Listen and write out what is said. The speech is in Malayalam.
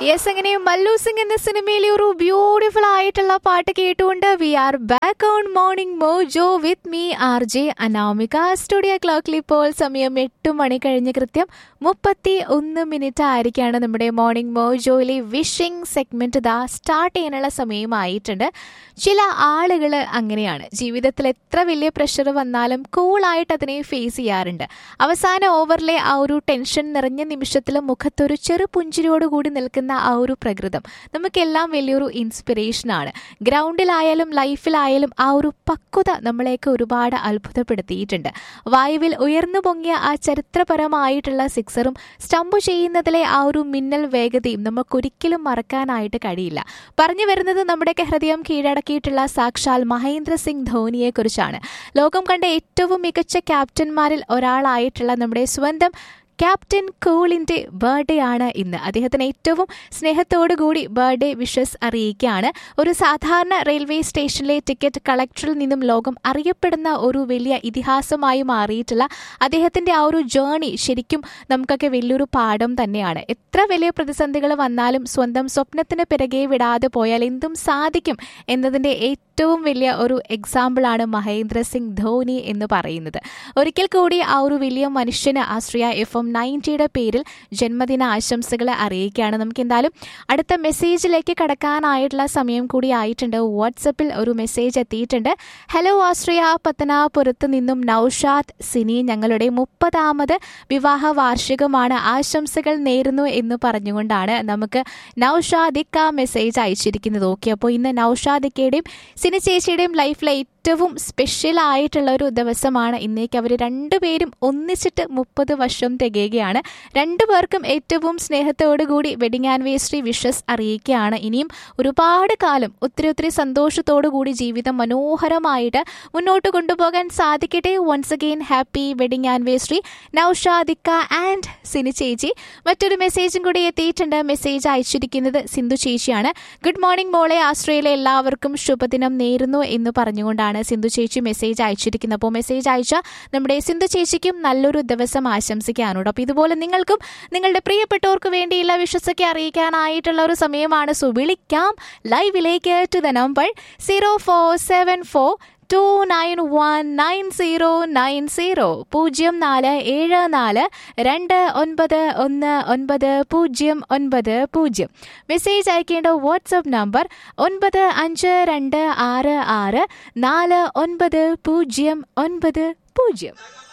യെസ് അങ്ങനെ മല്ലു സിംഗ് എന്ന സിനിമയിലെ ഒരു ബ്യൂട്ടിഫുൾ ആയിട്ടുള്ള പാട്ട് കേട്ടുകൊണ്ട് we are back on morning mojo with me R J Anamika studio ക്ലോക്കിൽ ഇപ്പോൾ സമയം എട്ട് മണി കഴിഞ്ഞ് കൃത്യം മുപ്പത്തി ഒന്ന് മിനിറ്റ് ആയിരിക്കാണ് നമ്മുടെ മോർണിംഗ് മോജോയിലെ വിഷിംഗ് സെഗ്മെന്റ് ഇതാ സ്റ്റാർട്ട് ചെയ്യാനുള്ള സമയമായിട്ടുണ്ട് ചില ആളുകൾ അങ്ങനെയാണ് ജീവിതത്തിൽ എത്ര വലിയ പ്രഷർ വന്നാലും കൂളായിട്ട് അതിനെ ഫേസ് ചെയ്യാറുണ്ട് അവസാന ഓവറിലെ ആ ഒരു ടെൻഷൻ നിറഞ്ഞ നിമിഷത്തിൽ മുഖത്തൊരു ചെറു പുഞ്ചിരിയോടുകൂടി നിൽക്കുന്ന ആ ഒരു പ്രകൃതം നമുക്കെല്ലാം വലിയൊരു ഇൻസ്പിറേഷനാണ് ഗ്രൗണ്ടിലായാലും ലൈഫിലായാലും ആ ഒരു പക്വത നമ്മളെയൊക്കെ ഒരുപാട് അത്ഭുതപ്പെടുത്തിയിട്ടുണ്ട് വായുവിൽ ഉയർന്നു പൊങ്ങിയ ആ ചരിത്രപരമായിട്ടുള്ള സിക്സറും സ്റ്റംപ് ചെയ്യുന്നതിലെ ആ ഒരു മിന്നൽ വേഗതയും നമുക്കൊരിക്കലും മറക്കാനായിട്ട് കഴിയില്ല പറഞ്ഞു വരുന്നത് നമ്മുടെയൊക്കെ ഹൃദയം കീഴടക്കിയിട്ടുള്ള സാക്ഷാൽ മഹേന്ദ്ര സിംഗ് ധോനിയെ കുറിച്ചാണ് ലോകം കണ്ട ഏറ്റവും മികച്ച ക്യാപ്റ്റന്മാരിൽ ഒരാളായിട്ടുള്ള നമ്മുടെ സ്വന്തം ക്യാപ്റ്റൻ കൂളിന്റെ ബർത്ത്ഡേ ആണ് ഇന്ന് അദ്ദേഹത്തിന് ഏറ്റവും സ്നേഹത്തോടു കൂടി ബർത്ത്ഡേ വിഷസ് അറിയിക്കുകയാണ് ഒരു സാധാരണ റെയിൽവേ സ്റ്റേഷനിലെ ടിക്കറ്റ് കളക്ടറിൽ നിന്നും ലോകം അറിയപ്പെടുന്ന ഒരു വലിയ ഇതിഹാസമായി മാറിയിട്ടുള്ള അദ്ദേഹത്തിന്റെ ആ ഒരു ജേണി ശരിക്കും നമുക്കൊക്കെ വലിയൊരു പാഠം തന്നെയാണ് എത്ര വലിയ പ്രതിസന്ധികൾ വന്നാലും സ്വന്തം സ്വപ്നത്തിന് പിറകെ വിടാതെ പോയാൽ എന്തും സാധിക്കും എന്നതിന്റെ ഏറ്റവും വലിയ ഒരു എക്സാമ്പിളാണ് മഹേന്ദ്ര സിംഗ് ധോനി എന്ന് പറയുന്നത് ഒരിക്കൽ കൂടി ആ ഒരു വലിയ മനുഷ്യന് ആശ്രയ എഫ് എം നയൻറ്റിയുടെ പേരിൽ ജന്മദിന ആശംസകൾ അറിയിക്കുകയാണ് നമുക്ക് എന്തായാലും അടുത്ത മെസ്സേജിലേക്ക് കടക്കാനായിട്ടുള്ള സമയം കൂടി ആയിട്ടുണ്ട് വാട്സപ്പിൽ ഒരു മെസ്സേജ് എത്തിയിട്ടുണ്ട് ഹലോ ആശ്രയ പത്തനാപുരത്ത് നിന്നും നൌഷാദ് സിനി ഞങ്ങളുടെ മുപ്പതാമത് വിവാഹ വാർഷികമാണ് ആശംസകൾ നേരുന്നു എന്ന് പറഞ്ഞുകൊണ്ടാണ് നമുക്ക് നൌഷാദിക്ക മെസ്സേജ് അയച്ചിരിക്കുന്നത് ഓക്കെ അപ്പോൾ ഇന്ന് നൌഷാദിക്കയുടെയും സിനി ചേച്ചിയുടെയും ലൈഫിലെ ഏറ്റവും സ്പെഷ്യൽ ആയിട്ടുള്ള ഒരു ദിവസമാണ് ഇന്നേക്ക് അവർ രണ്ടുപേരും ഒന്നിച്ചിട്ട് മുപ്പത് വർഷം തികയുകയാണ് രണ്ടുപേർക്കും ഏറ്റവും സ്നേഹത്തോടുകൂടി വെഡിങ് ആനിവേഴ്സറി വിഷസ് അറിയിക്കുകയാണ് ഇനിയും ഒരുപാട് കാലം ഒത്തിരി ഒത്തിരി സന്തോഷത്തോടു കൂടി ജീവിതം മനോഹരമായിട്ട് മുന്നോട്ട് കൊണ്ടുപോകാൻ സാധിക്കട്ടെ once again happy wedding anniversary നൌഷാദിക്ക ആൻഡ് സിനി ചേച്ചി മറ്റൊരു മെസ്സേജും കൂടി എത്തിയിട്ടുണ്ട് മെസ്സേജ് അയച്ചിരിക്കുന്നത് സിന്ധു ചേച്ചിയാണ് ഗുഡ് മോർണിംഗ് മോളെ ആസ്ട്രേലിയ എല്ലാവർക്കും ശുഭദിനം നേരുന്നു എന്ന് പറഞ്ഞുകൊണ്ടാണ് സിന്ധു ചേച്ചി മെസ്സേജ് അയച്ചിരിക്കുന്നത് അപ്പോൾ മെസ്സേജ് അയച്ച നമ്മുടെ സിന്ധു ചേച്ചിക്കും നല്ലൊരു ദിവസം ആശംസിക്കാനുണ്ട് അപ്പോൾ ഇതുപോലെ നിങ്ങൾക്കും നിങ്ങളുടെ പ്രിയപ്പെട്ടവർക്ക് വേണ്ടിയുള്ള വിശ്വസൊക്കെ അറിയിക്കാനായിട്ടുള്ള ഒരു സമയമാണ് സോ വിളിക്കാം ലൈവിലേക്ക് to the number zero four seven four two nine one nine zero nine zero പൂജ്യം നാല് ഏഴ് നാല് രണ്ട് ഒൻപത് ഒന്ന് ഒൻപത് പൂജ്യം ഒൻപത് പൂജ്യം മെസ്സേജ് അയക്കേണ്ട വാട്സപ്പ് നമ്പർ ഒൻപത് അഞ്ച് രണ്ട് ആറ് ആറ് നാല് ഒൻപത് പൂജ്യം ഒൻപത് പൂജ്യം